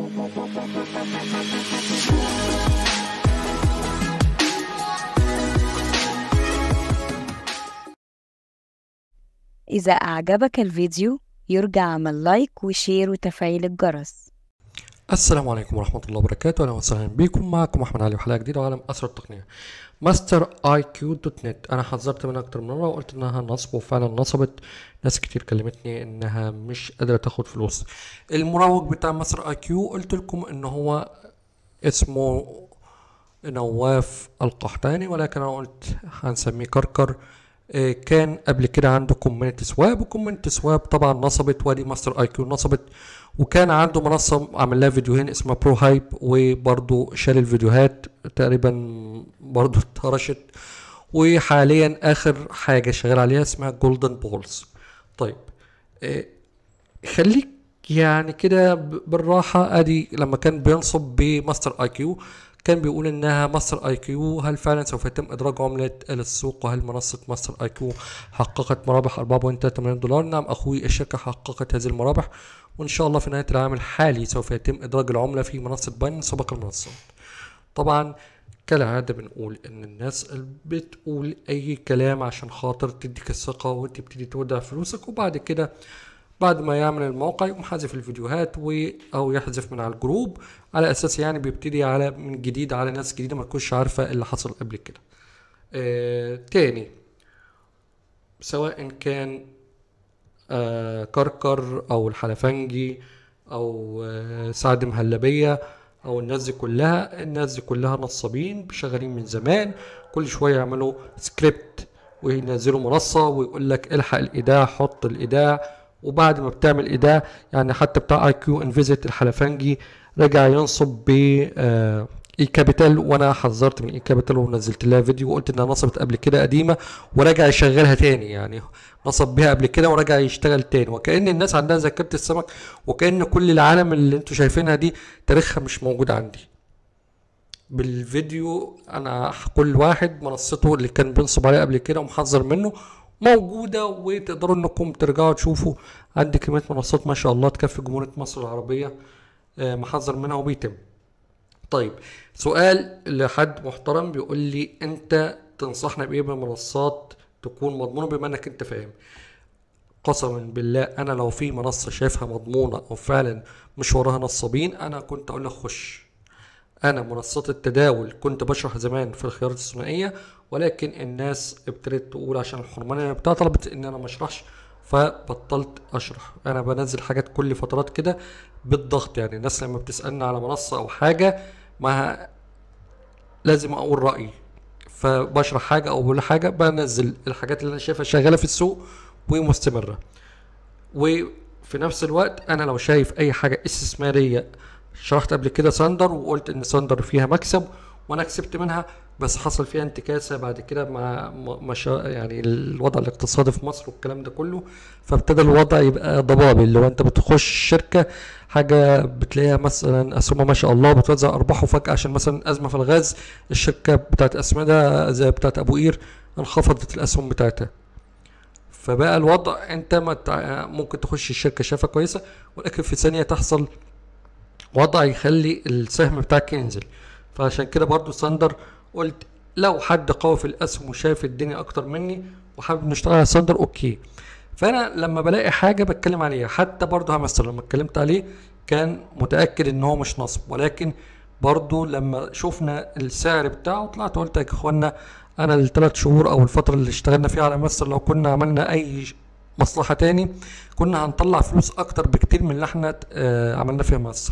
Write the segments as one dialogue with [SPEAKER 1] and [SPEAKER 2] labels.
[SPEAKER 1] إذا أعجبك الفيديو يرجى عمل لايك وشير وتفعيل الجرس
[SPEAKER 2] السلام عليكم ورحمة الله وبركاته أهلا وسهلا بكم معكم أحمد علي وحلقة جديدة وعالم أسرار التقنية ماستر اي كيو دوت نت أنا حذرت منها أكتر من مرة وقلت إنها نصب وفعلا نصبت ناس كتير كلمتني إنها مش قادرة تاخد فلوس المروج بتاع ماستر اي كيو قلت لكم إن هو اسمه نواف القحطاني ولكن أنا قلت هنسميه كركر آه، كان قبل كده عنده كوميونتي سواب وكوميونتي سواب طبعا نصبت وادي ماستر اي كيو نصبت وكان عنده منصة عمل لها فيديوهين اسمها برو هايب وبرضه شال الفيديوهات تقريبا برضه اتهرشت وحاليا اخر حاجة شغال عليها اسمها جولدن بولز طيب آه، خليك يعني كده ب- بالراحة ادي لما كان بينصب بماستر اي كيو كان بيقول انها ماستر اي كيو هل فعلا سوف يتم ادراج عملة الى السوق وهل منصة ماستر اي كيو حققت مرابح 4.3 مليون دولار نعم اخوي الشركة حققت هذه المرابح وان شاء الله في نهاية العام الحالي سوف يتم ادراج العملة في منصة باينانس وباقي المنصات طبعا كالعادة بنقول ان الناس اللي بتقول اي كلام عشان خاطر تديك الثقة وتبتدي تودع فلوسك وبعد كده بعد ما يعمل الموقع يقوم حذف الفيديوهات و او يحذف من على الجروب على اساس يعني بيبتدي على من جديد على ناس جديدة ما تكونش عارفة اللي حصل قبل كده آه تاني سواء كان آه كركر او الحلفنجي او آه سعد مهلبية او الناس دي كلها الناس دي كلها نصابين شغالين من زمان كل شوية يعملوا سكريبت وينزلوا منصة ويقول لك الحق الايداع حط الايداع وبعد ما بتعمل ايداع يعني حتى بتاع اي كيو انفيزيت الحلفنجي رجع ينصب ب آه اي كابيتال وانا حذرت من اي كابيتال ونزلت لها فيديو وقلت انها نصبت قبل كده قديمه ورجع يشغلها تاني يعني نصب بيها قبل كده ورجع يشتغل تاني وكأن الناس عندها ذاكره السمك وكأن كل العالم اللي انتوا شايفينها دي تاريخها مش موجود عندي بالفيديو انا كل واحد منصته اللي كان بينصب عليها قبل كده ومحذر منه موجودة وتقدروا انكم ترجعوا تشوفوا عندي كمية منصات ما شاء الله تكفي جمهورية مصر العربية آه، محذر منها وبيتم طيب سؤال لحد محترم بيقول لي انت تنصحنا بايه بمنصات تكون مضمونة بما انك انت فاهم قسما بالله انا لو في منصة شايفها مضمونة وفعلا مش وراها نصابين انا كنت اقول لك خش انا منصات التداول كنت بشرح زمان في الخيارات الثنائيه ولكن الناس ابتدت تقول عشان الحرمانيه بتاع طلبت ان انا ما اشرحش فبطلت اشرح انا بنزل حاجات كل فترات كده بالضغط يعني الناس لما بتسالني على منصه او حاجه ما لازم اقول رايي فبشرح حاجه او بقول حاجه بنزل الحاجات اللي انا شايفها شغاله في السوق ومستمره وفي نفس الوقت انا لو شايف اي حاجه استثماريه شرحت قبل كده ساندر وقلت ان ساندر فيها مكسب وانا كسبت منها بس حصل فيها انتكاسه بعد كده مع م- مشا يعني الوضع الاقتصادي في مصر والكلام ده كله فابتدى الوضع يبقى ضبابي اللي هو انت بتخش شركه حاجه بتلاقيها مثلا اسهمها ما شاء الله بتوزع ارباح وفجاه عشان مثلا ازمه في الغاز الشركه بتاعت اسمده زي بتاعت ابو قير انخفضت الاسهم بتاعتها فبقى الوضع انت ما تع- ممكن تخش الشركه شايفها كويسه ولكن في ثانيه تحصل وضع يخلي السهم بتاعك ينزل فعشان كده برضو ساندر قلت لو حد قوي في الاسهم وشايف الدنيا اكتر مني وحابب نشتغل على ساندر اوكي فانا لما بلاقي حاجه بتكلم عليها حتى برضو همستر لما اتكلمت عليه كان متاكد ان هو مش نصب ولكن برضو لما شفنا السعر بتاعه طلعت قلت يا اخوانا انا الثلاث شهور او الفتره اللي اشتغلنا فيها على مستر لو كنا عملنا اي مصلحه تاني كنا هنطلع فلوس اكتر بكتير من اللي احنا آه، عملنا فيها مصر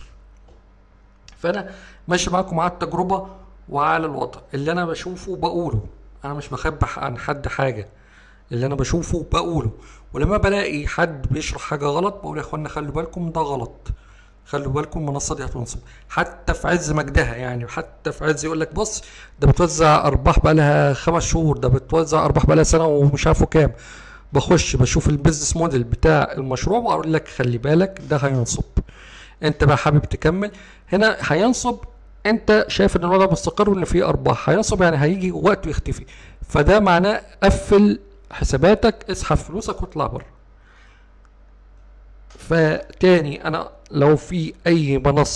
[SPEAKER 2] فانا ماشي معاكم على التجربه وعلى الوضع اللي انا بشوفه بقوله انا مش بخبي عن حد حاجه اللي انا بشوفه بقوله ولما بلاقي حد بيشرح حاجه غلط بقول يا اخوانا خلوا بالكم ده غلط خلوا بالكم المنصه دي هتنصب حتى في عز مجدها يعني حتى في عز يقول لك بص ده بتوزع ارباح بقى لها خمس شهور ده بتوزع ارباح بقى لها سنه ومش عارفه كام بخش بشوف البيزنس موديل بتاع المشروع واقول لك خلي بالك ده هينصب انت بقى حابب تكمل هنا هينصب انت شايف ان الوضع مستقر وان في ارباح هينصب يعني هيجي وقت ويختفي فده معناه قفل حساباتك اسحب فلوسك واطلع بره فتاني انا لو في اي منصة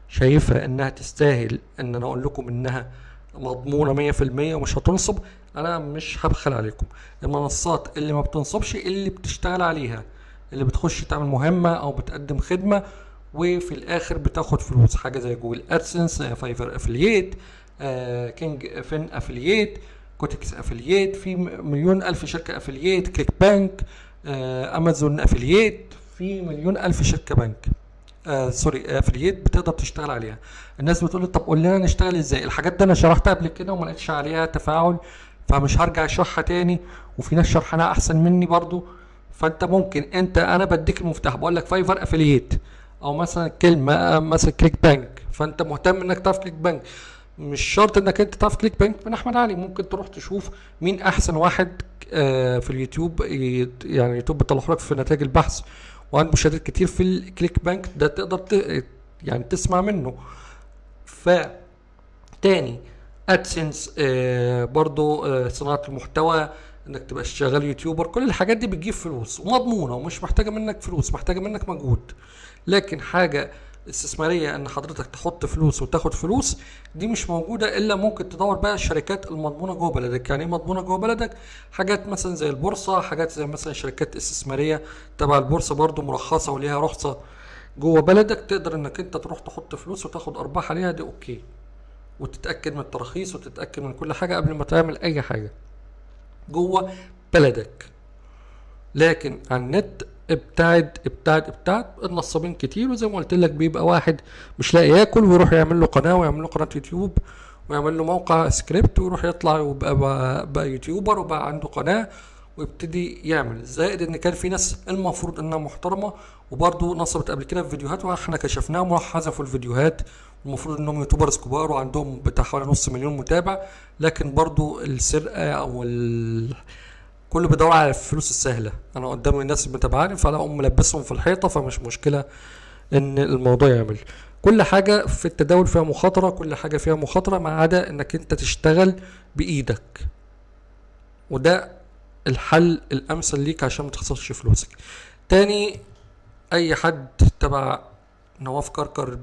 [SPEAKER 2] شايفها انها تستاهل ان انا اقول لكم انها مضمونه مية في المية ومش هتنصب انا مش هبخل عليكم المنصات اللي ما بتنصبش اللي بتشتغل عليها اللي بتخش تعمل مهمه او بتقدم خدمه وفي الاخر بتاخد فلوس حاجه زي جوجل ادسنس فايفر افلييت آه كينج فين افلييت كوتكس افلييت في مليون الف شركه افلييت كليك بانك آه امازون افلييت في مليون الف شركه بنك آه سوري افلييت بتقدر تشتغل عليها الناس بتقول لي طب قول لنا نشتغل ازاي الحاجات دي انا شرحتها قبل كده وما لقيتش عليها تفاعل فمش هرجع اشرحها تاني وفي ناس شرحناها احسن مني برضو فانت ممكن انت انا بديك المفتاح بقول لك فايفر افلييت او مثلا كلمه مثلا كليك بانك فانت مهتم انك تعرف كليك بانك مش شرط انك انت تعرف كليك بانك من احمد علي ممكن تروح تشوف مين احسن واحد آه في اليوتيوب يعني اليوتيوب بيطلع لك في نتائج البحث وعنده مشاهدات كتير في الكليك بانك ده تقدر ت... يعني تسمع منه ف تاني ادسنس آه برضو آه صناعه المحتوى انك تبقى شغال يوتيوبر كل الحاجات دي بتجيب فلوس ومضمونه ومش محتاجه منك فلوس محتاجه منك مجهود لكن حاجه استثماريه ان حضرتك تحط فلوس وتاخد فلوس دي مش موجوده الا ممكن تدور بقى الشركات المضمونه جوه بلدك يعني ايه مضمونه جوه بلدك حاجات مثلا زي البورصه حاجات زي مثلا شركات استثماريه تبع البورصه برضو مرخصه وليها رخصه جوه بلدك تقدر انك انت تروح تحط فلوس وتاخد ارباح عليها دي اوكي وتتاكد من التراخيص وتتاكد من كل حاجه قبل ما تعمل اي حاجه جوه بلدك لكن على النت ابتعد ابتعد ابتعد النصابين كتير وزي ما قلت لك بيبقى واحد مش لاقي ياكل ويروح يعمل له قناه ويعمل له قناه يوتيوب ويعمل له موقع سكريبت ويروح يطلع ويبقى بقى, بقى يوتيوبر وبقى عنده قناه ويبتدي يعمل زائد ان كان في ناس المفروض انها محترمه وبرضه نصبت قبل كده في فيديوهات واحنا كشفناهم وراح حذفوا الفيديوهات المفروض انهم يوتيوبرز كبار وعندهم بتاع حوالي نص مليون متابع لكن برضه السرقه او ال... كله بيدور على الفلوس السهله انا قدام الناس متابعاني فانا اقوم ملبسهم في الحيطه فمش مشكله ان الموضوع يعمل كل حاجه في التداول فيها مخاطره كل حاجه فيها مخاطره ما عدا انك انت تشتغل بايدك وده الحل الامثل ليك عشان ما تخسرش فلوسك تاني اي حد تبع نواف كركر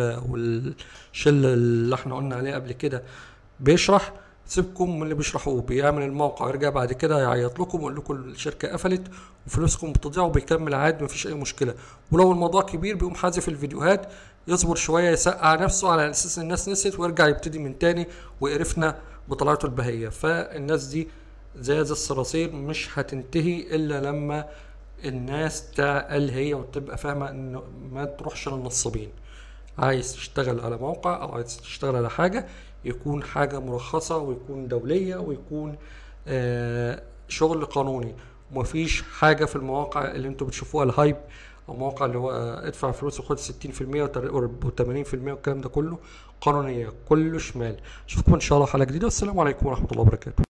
[SPEAKER 2] والشله اللي احنا قلنا عليها قبل كده بيشرح سيبكم من اللي بيشرحوه بيعمل الموقع ويرجع بعد كده يعيط لكم ويقول لكم الشركه قفلت وفلوسكم بتضيع وبيكمل عادي مفيش اي مشكله ولو الموضوع كبير بيقوم حذف الفيديوهات يصبر شويه يسقع نفسه على اساس الناس نسيت ويرجع يبتدي من تاني ويقرفنا بطلعته البهيه فالناس دي زي زي الصراصير مش هتنتهي الا لما الناس تعقل هي وتبقى فاهمه انه ما تروحش للنصابين عايز تشتغل على موقع او عايز تشتغل على حاجه يكون حاجه مرخصه ويكون دوليه ويكون آه شغل قانوني ومفيش حاجه في المواقع اللي انتوا بتشوفوها الهايب او مواقع اللي هو ادفع فلوس وخد 60% و80% والكلام ده كله قانونيه كله شمال اشوفكم ان شاء الله حلقه جديده والسلام عليكم ورحمه الله وبركاته